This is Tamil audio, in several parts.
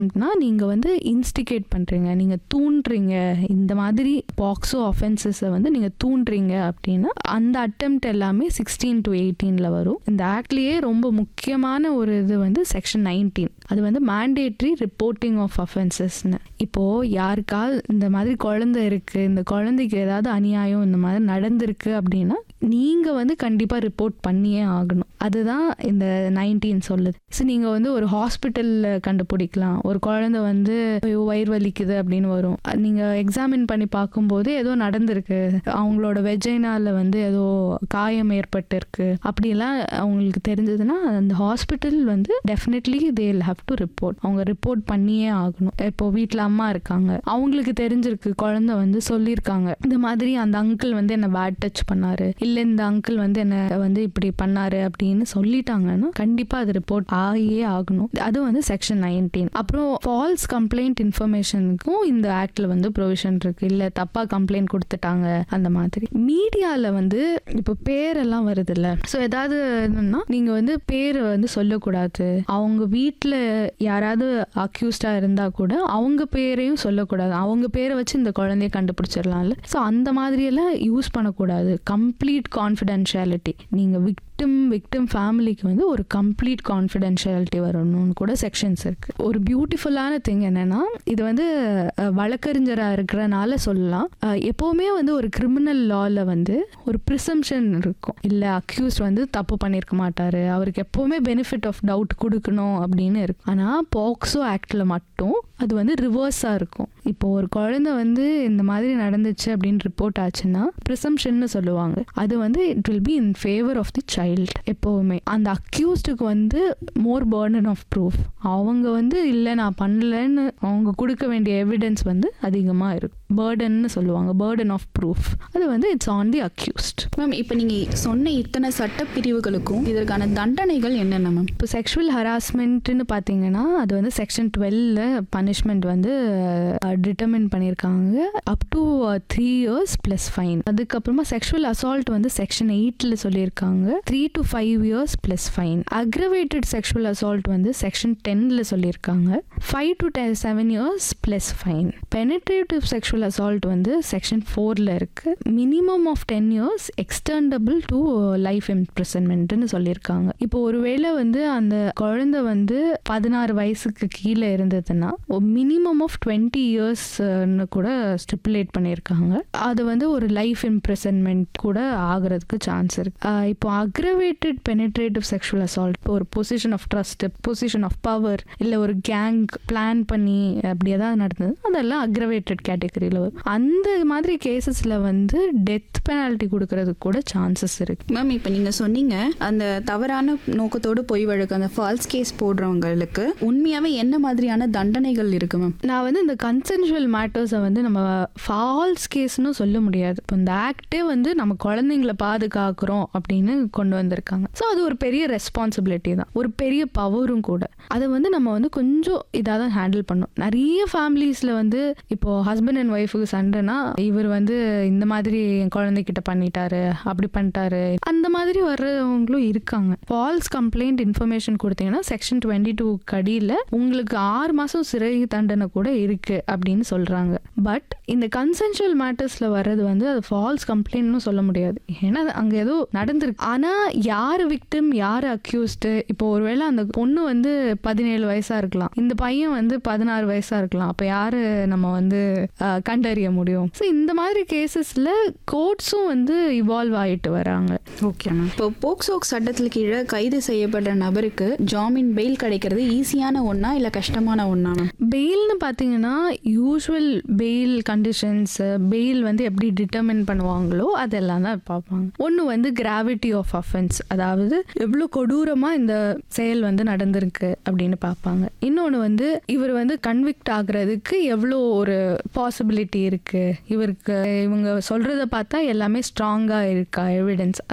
நீங்க வந்து இன்ஸ்டிகேட் பண்றீங்க நீங்க தூண்டுறீங்க இந்த மாதிரி பாக்ஸோ ஆஃபென்சஸை வந்து நீங்க தூண்டுறீங்க அப்படின்னா அந்த அட்டெம்ப்ட் எல்லாமே சிக்ஸ்டீன் டு எயிட்டீன்ல வரும் இந்த ஆக்ட்லயே ரொம்ப முக்கியமான ஒரு இது வந்து செக்ஷன் நைன்டீன் அது வந்து மேண்டேட்ரி ரிப்போர்ட்டிங் ஆஃப் அஃபென்சஸ்னு இப்போ யாருக்கால் இந்த மாதிரி குழந்தை இருக்கு இந்த குழந்தைக்கு ஏதாவது அநியாயம் இந்த மாதிரி நடந்திருக்கு அப்படின்னா நீங்க வந்து கண்டிப்பா ரிப்போர்ட் பண்ணியே ஆகணும் அதுதான் இந்த நைன்டீன் சொல்லுது ஸோ நீங்க வந்து ஒரு ஹாஸ்பிட்டல்ல கண்டுபிடிக்கலாம் ஒரு குழந்தை வந்து ஐயோ, வயிறு வலிக்குது அப்படின்னு வரும் அஹ் நீங்க எக்ஸாமின் பண்ணி பார்க்கும்போது ஏதோ நடந்திருக்கு அவங்களோட வெஜைனால வந்து ஏதோ காயம் ஏற்பட்டிருக்கு அப்படிலாம் அவங்களுக்கு தெரிஞ்சதுன்னா அந்த ஹாஸ்பிட்டல் வந்து definitely they'll have to report அவங்க ரிப்போர்ட் பண்ணியே ஆகணும் இப்போ வீட்டில் அம்மா இருக்காங்க அவங்களுக்கு தெரிஞ்சிருக்கு குழந்தை வந்து சொல்லியிருக்காங்க இந்த மாதிரி அந்த அங்கிள் வந்து என்ன பேட் டச் பண்ணாரு இல்லை இந்த அங்கிள் வந்து என்ன வந்து இப்படி பண்ணாரு அப்படின்னு சொல்லிட்டாங்கன்னா கண்டிப்பா அது ரிப்போர்ட் ஆகியே ஆகணும் அது வந்து செக்ஷன் நைன்டீன் அப்புறம் ஃபால்ஸ் கம்ப்ளைண்ட் இன்ஃபர்மேஷனுக்கும் இந்த ஆக்ட்ல வந்து ப்ரொவிஷன் இருக்கு இல்ல தப்பா கம்ப்ளைண்ட் கொடுத்துட்டாங்க அந்த மாதிரி மீடியால வந்து இப்போ பேரெல்லாம் வருது இல்ல ஸோ ஏதாவது என்னன்னா நீங்க வந்து பேரை வந்து சொல்லக்கூடாது அவங்க வீட்டில் யாராவது அக்யூஸ்டா இருந்தா கூட அவங்க பேரையும் சொல்லக்கூடாது அவங்க பேரை வச்சு இந்த குழந்தைய கண்டுபிடிச்சிடலாம்ல ஸோ அந்த மாதிரியெல்லாம் யூஸ் பண்ணக்கூடாது கம்ப்ளீட் கான்ஃபிடென்ஷியாலிட்டி நீங்க விக்டிம் விக்டிம் ஃபேமிலிக்கு வந்து ஒரு கம்ப்ளீட் கான்ஃபிடென்ஷியாலிட்டி வரணும்னு கூட செக்ஷன்ஸ் இருக்கு ஒரு பியூட்டிஃபுல்லான திங் என்னன்னா இது வந்து அஹ், வழக்கறிஞரா இருக்கிறனால சொல்லலாம் அஹ், எப்பவுமே வந்து ஒரு கிரிமினல் லால வந்து ஒரு ப்ரிசம்ஷன் இருக்கும் இல்ல அக்யூஸ்ட் வந்து தப்பு பண்ணியிருக்க மாட்டாரு அவருக்கு எப்பவுமே பெனிஃபிட் ஆஃப் டவுட் கொடுக்கணும் அப்படின்னு இருக்கு ஆனா பாக்ஸோ ஆக்ட்ல மட்டும் அது வந்து ரிவர்ஸா இருக்கும் இப்போ ஒரு குழந்தை வந்து இந்த மாதிரி நடந்துச்சு அப்படின்னு ரிப்போர்ட் ஆச்சுன்னா ப்ரிசம்ஷன்னு சொல்லுவாங்க அது வந்து it will be in favour of the child எப்போவுமே அந்த அக்யூஸ்டுக்கு வந்து மோர் burden ஆஃப் ப்ரூஃப் அவங்க வந்து இல்லை நான் பண்ணலன்னு அவங்க கொடுக்க வேண்டிய எவிடன்ஸ் வந்து அதிகமாக இருக்கும் பேர்டன்னு சொல்லுவாங்க பேர்டன் ஆஃப் ப்ரூஃப் அது வந்து it's on the accused ma'am இப்போ நீங்க சொன்ன இத்தனை சட்ட பிரிவுகளுக்கும் இதற்கான தண்டனைகள் என்னென்ன மேம் இப்போ செக்ஷுவல் ஹராஸ்மெண்ட்னு பார்த்தீங்கன்னா அது வந்து செக்ஷன் டுவெல்ல பனிஷ்மெண்ட் வந்து டிட்டர்மின் பண்ணியிருக்காங்க up to three years plus fine அதுக்கப்புறமா செக்ஷுவல் அசால்ட் வந்து செக்ஷன் எயிட்டில் சொல்லியிருக்காங்க three to five years plus fine aggravated sexual assault வந்து செக்ஷன் டென்னில் சொல்லியிருக்காங்க five to ten seven years plus fine penetrative sexual assault வந்து செக்ஷன் ஃபோரில் இருக்கு minimum of ten years extendable to life இம்ப்ரிசன்மெண்ட்னு சொல்லியிருக்காங்க இப்போ ஒருவேளை வந்து அந்த குழந்தை வந்து பதினாறு வயசுக்கு கீழே இருந்ததுன்னா மினிமம் ஆஃப் டுவெண்ட்டி இயர்ஸ்னு கூட ஸ்டிப்புலேட் பண்ணியிருக்காங்க அது வந்து ஒரு லைஃப் இம்ப்ரிசன்மெண்ட் கூட ஆகிறதுக்கு சான்ஸ் இருக்கு ஆஹ் இப்போ அக்ரவேட்டட் பெனிட்ரேட்டிவ் செக்ஷுவல் அசால்ட் இப்போ ஒரு position of trust position of power இல்லை ஒரு கேங் பிளான் பண்ணி அப்படி ஏதாவது நடந்தது அதெல்லாம் அக்ரவேட்டட் கேட்டகரியில் வரும் அந்த மாதிரி கேசஸில் வந்து டெத் பெனால்ட்டி கொடுக்கறதுக்கு கூட சான்சஸ் இருக்கு மேம் இப்போ நீங்க சொன்னீங்க அந்த தவறான நோக்கத்தோடு பொய் வழக்கு அந்த ஃபால்ஸ் கேஸ் போடுறவங்களுக்கு உண்மையாவே என்ன மாதிரியான தண்டனைகள் இருக்கு மேம் நான் வந்து இந்த கன்சென்ஷுவல் மேட்டர்ஸை வந்து நம்ம ஃபால்ஸ் கேஸ்னு சொல்ல முடியாது இப்போ இந்த ஆக்டே வந்து நம்ம குழந்தைங்களை பாதுகாக்கிறோம் அப்படின்னு கொண்டு வந்திருக்காங்க ஸோ அது ஒரு பெரிய ரெஸ்பான்சிபிலிட்டி தான் ஒரு பெரிய பவரும் கூட அதை வந்து நம்ம வந்து கொஞ்சம் இதாக தான் ஹேண்டில் பண்ணணும் நிறைய ஃபேமிலிஸில் வந்து இப்போ ஹஸ்பண்ட் அண்ட் ஒய்ஃபுக்கு சண்டைனா இவர் வந்து இந்த மாதிரி என் குழந்தைகிட்ட பண்ணிட்டாரு அப்படி பண்ணிட்டாரு அந்த மாதிரி வர்றவங்களும் இருக்காங்க ஃபால்ஸ் கம்ப்ளைண்ட் இன்ஃபர்மேஷன் கொடுத்தீங்கன்னா செக்ஷன் டுவெண்ட்டி டூ கடியில் உங்களுக்கு ஆறு மாதம் சிறை தண்டனை கூட இருக்கு அப்படின்னு சொல்றாங்க பட் இந்த கன்சென்சுவல் மேட்டர்ஸ்ல வர்றது வந்து அது ஃபால்ஸ் கம்ப்ளைண்ட்னு சொல்ல முடியாது ஏன்னா அங்க ஏதோ நடந்திருக்கு ஆனா யாரு விக்டிம் யாரு அக்யூஸ்டு இப்போ ஒருவேளை அந்த பொண்ணு வந்து பதினேழு வயசா இருக்கலாம் இந்த பையன் வந்து பதினாறு வயசா இருக்கலாம் அப்ப யாரு நம்ம வந்து அஹ், கண்டறிய முடியும் ஸோ இந்த மாதிரி கேசஸ்ல கோர்ட்ஸும் வந்து இவால்வ் ஆயிட்டு வராங்க ஓகே மேம் இப்போ போக்சோ சட்டத்தில் கீழே கைது செய்யப்பட்ட நபருக்கு ஜாமீன் பெயில் கிடைக்கிறது ஈஸியான ஒண்ணா இல்ல கஷ்டமான ஒண்ணா மேம் பெயில்னு பார்த்தீங்கன்னா யூஸ்வல் பெயில் கண்டிஷன்ஸ் பெயில் வந்து எப்படி டிட்டர்மின் பண்ணுவாங்களோ அதெல்லாம் தான் பார்ப்பாங்க ஒன்று வந்து கிராவிட்டி ஆஃப் அஃபென்ஸ் அதாவது எவ்வளோ கொடூரமாக இந்த செயல் வந்து நடந்திருக்கு அப்படின்னு பார்ப்பாங்க இன்னொன்று வந்து இவர் வந்து கன்விக்ட் ஆகுறதுக்கு எவ்வளோ ஒரு பாசிபிலிட்டி இருக்கு இவருக்கு இவங்க சொல்றத பார்த்தா எல்லாமே ஸ்ட்ராங்காக இருக்கா எவிடன்ஸ் அது மாதிரி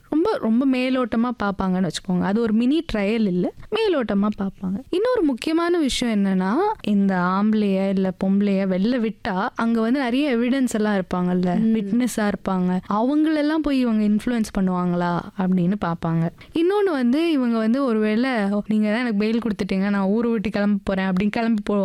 ரொம்ப ரொம்ப மேலோட்டமாக பார்ப்பாங்கன்னு வச்சுக்கோங்க அது ஒரு மினி ட்ரையல் இல்லை மேலோட்டமாக பார்ப்பாங்க இன்னொரு முக்கியமான விஷயம் என்னன்னா இந்த ஆம்பளைய இல்லை பொம்பளைய வெளில விட்டா அங்கே வந்து நிறைய எவிடன்ஸ் எல்லாம் இருப்பாங்கல்ல விட்னஸாக இருப்பாங்க அவங்களெல்லாம் போய் இவங்க இன்ஃப்ளூயன்ஸ் பண்ணுவாங்களா அப்படின்னு பார்ப்பாங்க இன்னொன்று வந்து இவங்க வந்து ஒருவேளை நீங்கள் தான் எனக்கு பெயில் கொடுத்துட்டீங்க நான் ஊரை விட்டு கிளம்ப போகிறேன் அப்படின்னு கிளம்பி போ